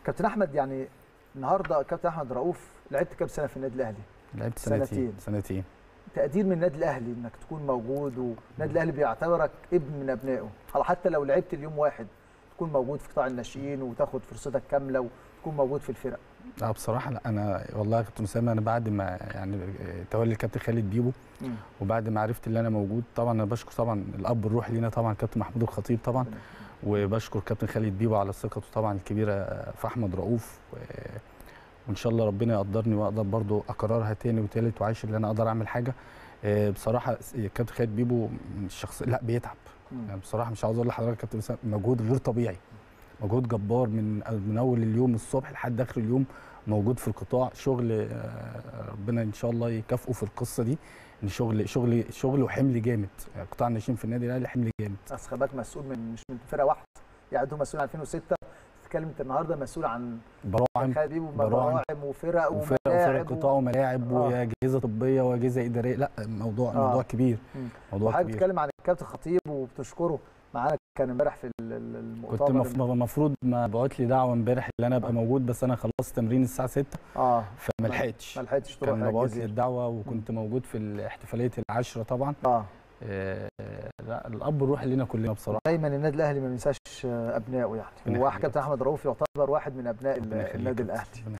كابتن احمد يعني النهارده كابتن احمد رؤوف لعبت كام سنه في النادي الاهلي لعبت سنتين. سنتين سنتين تقدير من النادي الاهلي انك تكون موجود والنادي الاهلي بيعتبرك ابن من ابنائه على حتى لو لعبت اليوم واحد تكون موجود في قطاع الناشئين وتاخد فرصتك كامله وتكون موجود في الفرق اه بصراحه لا انا والله يا كابتن اسامه انا بعد ما يعني تولي الكابتن خالد بيبو وبعد ما عرفت ان انا موجود طبعا انا بشكر طبعا الاب الروحي لينا طبعا كابتن محمود الخطيب طبعا وبشكر كابتن خالد بيبو على ثقته طبعا الكبيره في احمد رؤوف و... وان شاء الله ربنا يقدرني واقدر برضو اكررها تاني وتالت وعايش اللي انا اقدر اعمل حاجه آه، بصراحه كابتن خالد بيبو من الشخص لا بيتعب مم. يعني بصراحه مش عاوز اقول لحضرتك كابتن اسامه مجهود غير طبيعي مجهود جبار من من اول اليوم الصبح لحد اخر اليوم موجود في القطاع شغل آه، ربنا ان شاء الله يكافئه في القصه دي ان شغل شغل شغل وحمل جامد يعني قطاع الناشئين في النادي الاهلي حمل جامد بس خلي بالك مسؤول من مش من فرقه واحده يعني انت مسؤول عن 2006 تتكلم انت النهارده مسؤول عن براعم خالد بيبو براعم. براعم وفرق وفرق وملاعب وفرق قطاع وملاعب آه. واجهزه طبيه واجهزه اداريه لا موضوع آه. موضوع كبير مم. موضوع وحضرتك كبير بتتكلم عن الكابتن خطيب وبتشكره معانا كان امبارح في ال- ال- المؤتمر كنت المفروض ما بعت لي دعوه امبارح ان انا ابقى موجود بس انا خلصت تمرين الساعه 6 اه فما لحقتش ما لحقتش تروح كان مبعوت لي الجزيرة. الدعوه وكنت موجود في احتفاليه العشره طبعا اه آه، لا الاب الروحي لينا كلنا بصراحه دايما النادي الاهلي ما بينساش ابنائه يعني ربنا هو يخليك. كابتن احمد رؤوف يعتبر واحد من ابناء ربنا يخليك النادي يا كابتن. الاهلي ربنا